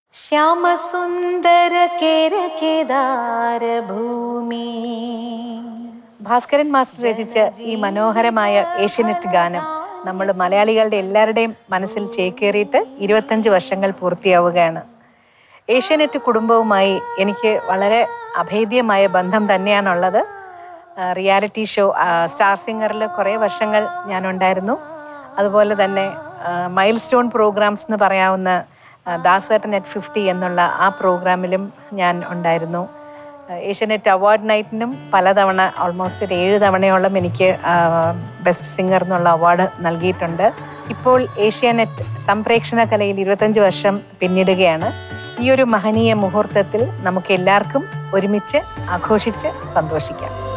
ശ്യാമസുന്ദര കേരകേദാര ഭൂമി ഭാസ്കരൻ മാസ്റ്റർ രചിച്ച ഈ മനോഹരമായ ഏഷ്യനെറ്റ് ഗാനം നമ്മൾ മലയാളികളുടെ എല്ലാവരുടെയും മനസ്സിൽ ചേക്കേറിയിട്ട് ഇരുപത്തഞ്ച് വർഷങ്ങൾ പൂർത്തിയാവുകയാണ് ഏഷ്യനെറ്റ് കുടുംബവുമായി എനിക്ക് വളരെ അഭേദ്യമായ ബന്ധം തന്നെയാണുള്ളത് ആ, റിയാലിറ്റി ഷോ ആ, സ്റ്റാർ സിംഗറിൽ കുറേ വർഷങ്ങൾ ഞാനുണ്ടായിരുന്നു അതുപോലെ തന്നെ ആ, മൈൽ സ്റ്റോൺ പ്രോഗ്രാംസ് എന്ന് പറയാവുന്ന ആ, ദാസേട്ടൻ അറ്റ് ഫിഫ്റ്റി എന്നുള്ള ആ പ്രോഗ്രാമിലും ഞാൻ ഉണ്ടായിരുന്നു ഏഷ്യനെറ്റ് അവാർഡ് നൈറ്റിനും പലതവണ ഓൾമോസ്റ്റ് ഒരു ഏഴ് തവണയോളം എനിക്ക് ബെസ്റ്റ് സിംഗർ എന്നുള്ള അവാർഡ് നൽകിയിട്ടുണ്ട് ഇപ്പോൾ ഏഷ്യാനെറ്റ് സംപ്രേക്ഷണ കലയിൽ ഇരുപത്തഞ്ച് വർഷം പിന്നിടുകയാണ് ഈ ഒരു മഹനീയ മുഹൂർത്തത്തിൽ നമുക്ക് എല്ലാവർക്കും ഒരുമിച്ച് ആഘോഷിച്ച് സന്തോഷിക്കാം